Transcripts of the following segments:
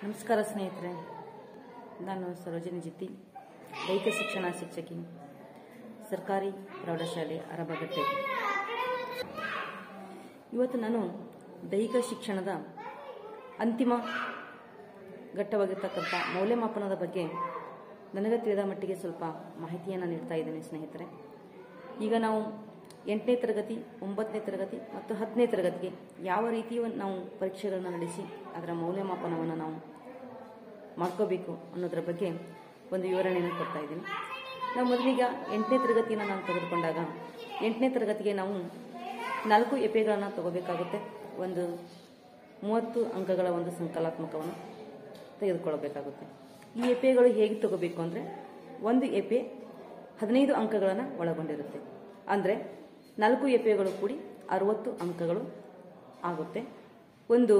ನಮಸ್ಕಾರ ಸ್ನೇಹಿತರೆ ನಾನು ಸರೋಜಿನಿ ಜಿತ್ತಿ ದೈಹಿಕ ಶಿಕ್ಷಣ ಶಿಕ್ಷಕಿ ಸರ್ಕಾರಿ ಪ್ರೌಢಶಾಲೆ ಅರಬಗಟ್ಟೆ ಇವತ್ತು ನಾನು ದೈಹಿಕ ಶಿಕ್ಷಣದ ಅಂತಿಮ ಘಟ್ಟವಾಗಿರ್ತಕ್ಕಂಥ ಮೌಲ್ಯಮಾಪನದ ಬಗ್ಗೆ ನನಗೆ ತಿಳಿದ ಮಟ್ಟಿಗೆ ಸ್ವಲ್ಪ ಮಾಹಿತಿಯನ್ನು ನೀಡ್ತಾ ಇದ್ದೇನೆ ಸ್ನೇಹಿತರೆ ಈಗ ನಾವು ಎಂಟನೇ ತರಗತಿ ಒಂಬತ್ತನೇ ತರಗತಿ ಮತ್ತು ಹತ್ತನೇ ತರಗತಿಗೆ ಯಾವ ರೀತಿಯ ನಾವು ಪರೀಕ್ಷೆಗಳನ್ನು ನಡೆಸಿ ಅದರ ಮೌಲ್ಯಮಾಪನವನ್ನು ನಾವು ಮಾಡ್ಕೋಬೇಕು ಅನ್ನೋದರ ಬಗ್ಗೆ ಒಂದು ವಿವರಣೆಯನ್ನು ಕೊಡ್ತಾ ಇದ್ದೀನಿ ನಾವು ಮೊದಲಿಗ ಎಂಟನೇ ತರಗತಿಯನ್ನು ನಾನು ತೆಗೆದುಕೊಂಡಾಗ ಎಂಟನೇ ತರಗತಿಗೆ ನಾವು ನಾಲ್ಕು ಎಪೆಗಳನ್ನು ತಗೋಬೇಕಾಗುತ್ತೆ ಒಂದು ಮೂವತ್ತು ಅಂಕಗಳ ಒಂದು ಸಂಕಲಾತ್ಮಕವನ್ನು ತೆಗೆದುಕೊಳ್ಳಬೇಕಾಗುತ್ತೆ ಈ ಎಪೆಗಳು ಹೇಗೆ ತಗೋಬೇಕು ಅಂದರೆ ಒಂದು ಎಪೆ ಹದಿನೈದು ಅಂಕಗಳನ್ನು ಒಳಗೊಂಡಿರುತ್ತೆ ಅಂದರೆ ನಾಲ್ಕು ಎಪೆಗಳು ಕೂಡಿ ಅರವತ್ತು ಅಂಕಗಳು ಆಗುತ್ತೆ ಒಂದು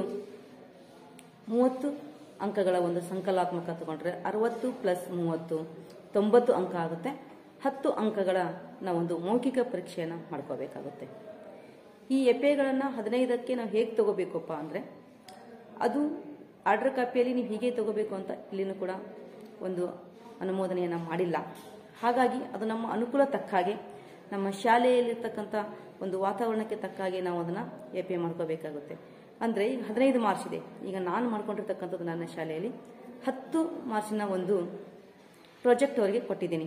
ಮೂವತ್ತು ಅಂಕಗಳ ಒಂದು ಸಂಕಲಾತ್ಮಕ ತಗೊಂಡ್ರೆ ಅರವತ್ತು ಪ್ಲಸ್ ಮೂವತ್ತು ತೊಂಬತ್ತು ಅಂಕ ಆಗುತ್ತೆ ಹತ್ತು ಅಂಕಗಳ ನಾವು ಒಂದು ಮೌಖಿಕ ಪರೀಕ್ಷೆಯನ್ನು ಮಾಡ್ಕೋಬೇಕಾಗುತ್ತೆ ಈ ಎಪೆಗಳನ್ನು ಹದಿನೈದಕ್ಕೆ ನಾವು ಹೇಗೆ ತಗೋಬೇಕಪ್ಪ ಅಂದರೆ ಅದು ಆರ್ಡರ್ ಕಾಪಿಯಲ್ಲಿ ನೀವು ಹೀಗೆ ತಗೋಬೇಕು ಅಂತ ಇಲ್ಲಿನೂ ಕೂಡ ಒಂದು ಅನುಮೋದನೆಯನ್ನು ಮಾಡಿಲ್ಲ ಹಾಗಾಗಿ ಅದು ನಮ್ಮ ಅನುಕೂಲ ತಕ್ಕ ಹಾಗೆ ನಮ್ಮ ಶಾಲೆಯಲ್ಲಿರ್ತಕ್ಕಂಥ ಒಂದು ವಾತಾವರಣಕ್ಕೆ ತಕ್ಕ ಹಾಗೆ ನಾವು ಅದನ್ನು ಎ ಪಿ ಮಾಡ್ಕೋಬೇಕಾಗುತ್ತೆ ಅಂದರೆ ಈಗ ಹದಿನೈದು ಮಾರ್ಕ್ಸ್ ಇದೆ ಈಗ ನಾನು ಮಾಡ್ಕೊಂಡಿರ್ತಕ್ಕಂಥದ್ದು ನನ್ನ ಶಾಲೆಯಲ್ಲಿ ಹತ್ತು ಮಾರ್ಕ್ಸಿನ ಒಂದು ಪ್ರಾಜೆಕ್ಟ್ ಅವರಿಗೆ ಕೊಟ್ಟಿದ್ದೀನಿ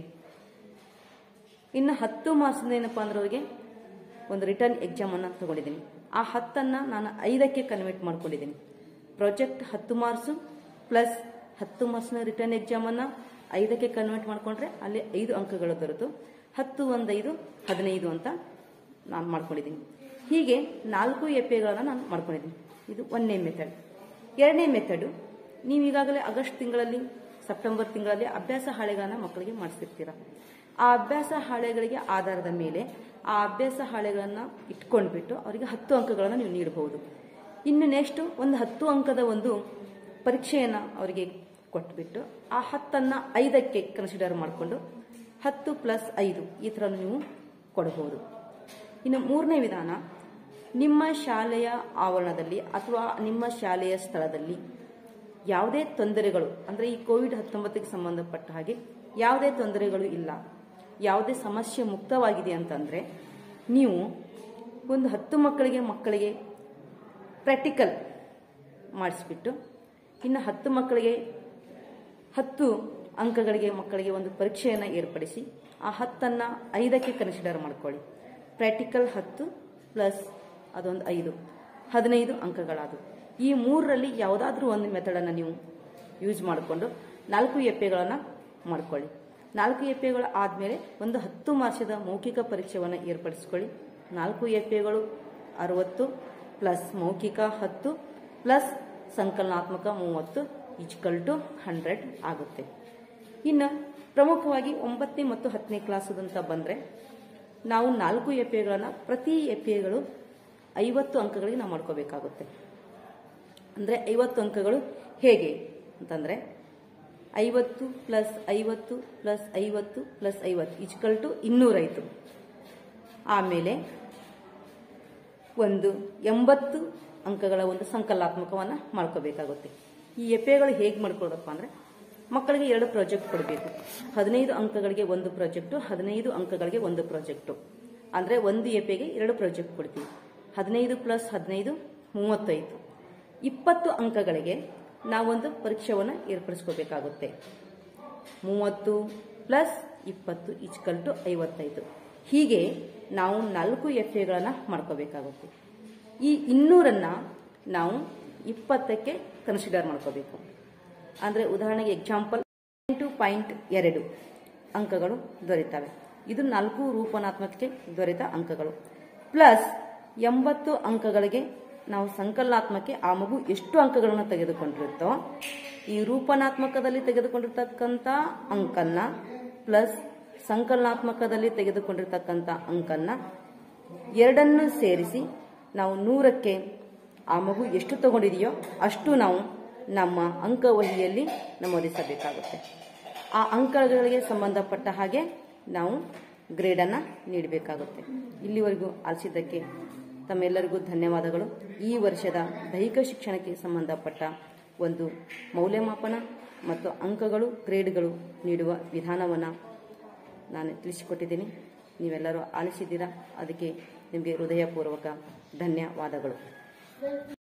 ಇನ್ನು ಹತ್ತು ಮಾರ್ಕ್ಸಿಂದ ಏನಪ್ಪ ಅಂದ್ರೆ ಅವರಿಗೆ ಒಂದು ರಿಟರ್ನ್ ಎಕ್ಸಾಮನ್ನು ತಗೊಂಡಿದ್ದೀನಿ ಆ ಹತ್ತನ್ನು ನಾನು ಐದಕ್ಕೆ ಕನ್ವರ್ಟ್ ಮಾಡ್ಕೊಂಡಿದ್ದೀನಿ ಪ್ರಾಜೆಕ್ಟ್ ಹತ್ತು ಮಾರ್ಕ್ಸು ಪ್ಲಸ್ ಹತ್ತು ಮಾರ್ಕ್ಸ್ನ ರಿಟರ್ನ್ ಎಕ್ಸಾಮನ್ನು ಐದಕ್ಕೆ ಕನ್ವರ್ಟ್ ಮಾಡಿಕೊಂಡ್ರೆ ಅಲ್ಲಿ ಐದು ಅಂಕಗಳು ದೊರೆತು ಹತ್ತು ಒಂದು ಐದು ಹದಿನೈದು ಅಂತ ನಾನು ಮಾಡ್ಕೊಂಡಿದ್ದೀನಿ ಹೀಗೆ ನಾಲ್ಕು ಎಪೆಗಳನ್ನು ನಾನು ಮಾಡ್ಕೊಂಡಿದ್ದೀನಿ ಇದು ಒಂದನೇ ಮೆಥಡ್ ಎರಡನೇ ಮೆಥಡು ನೀವು ಈಗಾಗಲೇ ಆಗಸ್ಟ್ ತಿಂಗಳಲ್ಲಿ ಸೆಪ್ಟೆಂಬರ್ ತಿಂಗಳಲ್ಲಿ ಅಭ್ಯಾಸ ಹಾಳೆಗಳನ್ನು ಮಕ್ಕಳಿಗೆ ಮಾಡಿಸಿರ್ತೀರ ಆ ಅಭ್ಯಾಸ ಹಾಳೆಗಳಿಗೆ ಆಧಾರದ ಮೇಲೆ ಆ ಅಭ್ಯಾಸ ಹಾಳೆಗಳನ್ನು ಇಟ್ಕೊಂಡ್ಬಿಟ್ಟು ಅವರಿಗೆ ಹತ್ತು ಅಂಕಗಳನ್ನು ನೀವು ನೀಡಬಹುದು ಇನ್ನು ನೆಕ್ಸ್ಟ್ ಒಂದು ಹತ್ತು ಅಂಕದ ಒಂದು ಪರೀಕ್ಷೆಯನ್ನು ಅವರಿಗೆ ಕೊಟ್ಬಿಟ್ಟು ಆ ಹತ್ತನ್ನು ಐದಕ್ಕೆ ಕನ್ಸಿಡರ್ ಮಾಡಿಕೊಂಡು ಹತ್ತು ಪ್ಲಸ್ ಐದು ಈ ಥರ ನೀವು ಕೊಡಬಹುದು ಇನ್ನು ಮೂರನೇ ವಿಧಾನ ನಿಮ್ಮ ಶಾಲೆಯ ಆವರಣದಲ್ಲಿ ಅಥವಾ ನಿಮ್ಮ ಶಾಲೆಯ ಸ್ಥಳದಲ್ಲಿ ಯಾವುದೇ ತೊಂದರೆಗಳು ಅಂದರೆ ಈ ಕೋವಿಡ್ ಹತ್ತೊಂಬತ್ತಕ್ಕೆ ಸಂಬಂಧಪಟ್ಟ ಹಾಗೆ ಯಾವುದೇ ತೊಂದರೆಗಳು ಇಲ್ಲ ಯಾವುದೇ ಸಮಸ್ಯೆ ಮುಕ್ತವಾಗಿದೆ ಅಂತಂದರೆ ನೀವು ಒಂದು ಹತ್ತು ಮಕ್ಕಳಿಗೆ ಮಕ್ಕಳಿಗೆ ಪ್ರಾಕ್ಟಿಕಲ್ ಮಾಡಿಸ್ಬಿಟ್ಟು ಇನ್ನು ಹತ್ತು ಮಕ್ಕಳಿಗೆ ಹತ್ತು ಅಂಕಗಳಿಗೆ ಮಕ್ಕಳಿಗೆ ಒಂದು ಪರೀಕ್ಷೆಯನ್ನು ಏರ್ಪಡಿಸಿ ಆ ಹತ್ತನ್ನು ಐದಕ್ಕೆ ಕನ್ಸಿಡರ್ ಮಾಡ್ಕೊಳ್ಳಿ ಪ್ರಾಕ್ಟಿಕಲ್ ಹತ್ತು ಪ್ಲಸ್ ಅದೊಂದು ಐದು ಹದಿನೈದು ಅಂಕಗಳಾದವು ಈ ಮೂರರಲ್ಲಿ ಯಾವುದಾದ್ರೂ ಒಂದು ಮೆಥಡನ್ನು ನೀವು ಯೂಸ್ ಮಾಡಿಕೊಂಡು ನಾಲ್ಕು ಎಪ್ಪೆಗಳನ್ನು ಮಾಡ್ಕೊಳ್ಳಿ ನಾಲ್ಕು ಎಪ್ಪೆಗಳು ಆದಮೇಲೆ ಒಂದು ಹತ್ತು ಮಾರ್ಷದ ಮೌಖಿಕ ಪರೀಕ್ಷೆಯನ್ನು ಏರ್ಪಡಿಸ್ಕೊಳ್ಳಿ ನಾಲ್ಕು ಎಪ್ಪೆಗಳು ಅರವತ್ತು ಪ್ಲಸ್ ಮೌಖಿಕ ಹತ್ತು ಪ್ಲಸ್ ಸಂಕಲನಾತ್ಮಕ ಮೂವತ್ತು ಇಜ್ಕಲ್ ಟು ಹಂಡ್ರೆಡ್ ಆಗುತ್ತೆ ಇನ್ನು ಪ್ರಮುಖವಾಗಿ ಒಂಬತ್ತನೇ ಮತ್ತು ಹತ್ತನೇ ಕ್ಲಾಸದಂತ ಬಂದರೆ ನಾವು ನಾಲ್ಕು ಎಪೆಗಳನ್ನು ಪ್ರತಿ ಎಪೆಗಳು ಐವತ್ತು ಅಂಕಗಳಿಗೆ ನಾವು ಮಾಡ್ಕೋಬೇಕಾಗುತ್ತೆ ಅಂದರೆ ಐವತ್ತು ಅಂಕಗಳು ಹೇಗೆ ಅಂತಂದರೆ ಐವತ್ತು ಪ್ಲಸ್ ಐವತ್ತು ಪ್ಲಸ್ ಐವತ್ತು ಪ್ಲಸ್ ಐವತ್ತು ಇಜ್ಕಲ್ ಟು ಇನ್ನೂರೈತು ಆಮೇಲೆ ಒಂದು ಎಂಬತ್ತು ಅಂಕಗಳ ಒಂದು ಸಂಕಲಾತ್ಮಕವನ್ನು ಮಾಡ್ಕೋಬೇಕಾಗುತ್ತೆ ಈ ಎಪೆಗಳು ಹೇಗೆ ಮಾಡ್ಕೊಡಪ್ಪ ಅಂದರೆ ಮಕ್ಕಳಿಗೆ ಎರಡು ಪ್ರಾಜೆಕ್ಟ್ ಕೊಡಬೇಕು ಹದಿನೈದು ಅಂಕಗಳಿಗೆ ಒಂದು ಪ್ರಾಜೆಕ್ಟು ಹದಿನೈದು ಅಂಕಗಳಿಗೆ ಒಂದು ಪ್ರಾಜೆಕ್ಟು ಅಂದರೆ ಒಂದು ಎಪೆಗೆ ಎರಡು ಪ್ರಾಜೆಕ್ಟ್ ಕೊಡ್ತೀವಿ ಹದಿನೈದು ಪ್ಲಸ್ ಹದಿನೈದು ಮೂವತ್ತೈದು ಇಪ್ಪತ್ತು ಅಂಕಗಳಿಗೆ ನಾವೊಂದು ಪರೀಕ್ಷೆಯನ್ನು ಏರ್ಪಡಿಸ್ಕೋಬೇಕಾಗುತ್ತೆ ಮೂವತ್ತು ಪ್ಲಸ್ ಇಪ್ಪತ್ತು ಇಚ್ಕಲ್ ಟು ಐವತ್ತೈದು ಹೀಗೆ ನಾವು ನಾಲ್ಕು ಎಫ್ ಎಗಳನ್ನು ಮಾಡ್ಕೋಬೇಕಾಗುತ್ತೆ ಈ ಇನ್ನೂರನ್ನು ನಾವು ಇಪ್ಪತ್ತಕ್ಕೆ ಕನ್ಸಿಡರ್ ಮಾಡ್ಕೋಬೇಕು ಅಂದರೆ ಉದಾಹರಣೆಗೆ ಎಕ್ಸಾಂಪಲ್ ಎಂಟು ಪಾಯಿಂಟ್ ಎರಡು ಅಂಕಗಳು ದೊರೆತವೆ ಇದು ನಾಲ್ಕು ರೂಪನಾತ್ಮಕಕ್ಕೆ ದೊರೆತ ಅಂಕಗಳು ಪ್ಲಸ್ ಎಂಬತ್ತು ಅಂಕಗಳಿಗೆ ನಾವು ಸಂಕಲನಾತ್ಮಕ್ಕೆ ಆ ಮಗು ಎಷ್ಟು ಅಂಕಗಳನ್ನು ತೆಗೆದುಕೊಂಡಿರುತ್ತೋ ಈ ರೂಪನಾತ್ಮಕದಲ್ಲಿ ತೆಗೆದುಕೊಂಡಿರ್ತಕ್ಕಂಥ ಅಂಕನ್ನ ಪ್ಲಸ್ ಸಂಕಲನಾತ್ಮಕದಲ್ಲಿ ತೆಗೆದುಕೊಂಡಿರ್ತಕ್ಕಂಥ ಅಂಕನ್ನ ಎರಡನ್ನು ಸೇರಿಸಿ ನಾವು ನೂರಕ್ಕೆ ಆ ಮಗು ಎಷ್ಟು ತಗೊಂಡಿದೆಯೋ ಅಷ್ಟು ನಾವು ನಮ್ಮ ಅಂಕವಹಿಯಲ್ಲಿ ನಮೂದಿಸಬೇಕಾಗುತ್ತೆ ಆ ಅಂಕಗಳಿಗೆ ಸಂಬಂಧಪಟ್ಟ ಹಾಗೆ ನಾವು ಗ್ರೇಡನ್ನು ನೀಡಬೇಕಾಗುತ್ತೆ ಇಲ್ಲಿವರೆಗೂ ಆಲಿಸಿದ್ದಕ್ಕೆ ತಮ್ಮೆಲ್ಲರಿಗೂ ಧನ್ಯವಾದಗಳು ಈ ವರ್ಷದ ದೈಹಿಕ ಶಿಕ್ಷಣಕ್ಕೆ ಸಂಬಂಧಪಟ್ಟ ಒಂದು ಮೌಲ್ಯಮಾಪನ ಮತ್ತು ಅಂಕಗಳು ಗ್ರೇಡ್ಗಳು ನೀಡುವ ವಿಧಾನವನ್ನು ನಾನು ತಿಳಿಸಿಕೊಟ್ಟಿದ್ದೀನಿ ನೀವೆಲ್ಲರೂ ಆಲಿಸಿದ್ದೀರಾ ಅದಕ್ಕೆ ನಿಮಗೆ ಹೃದಯಪೂರ್ವಕ ಧನ್ಯವಾದಗಳು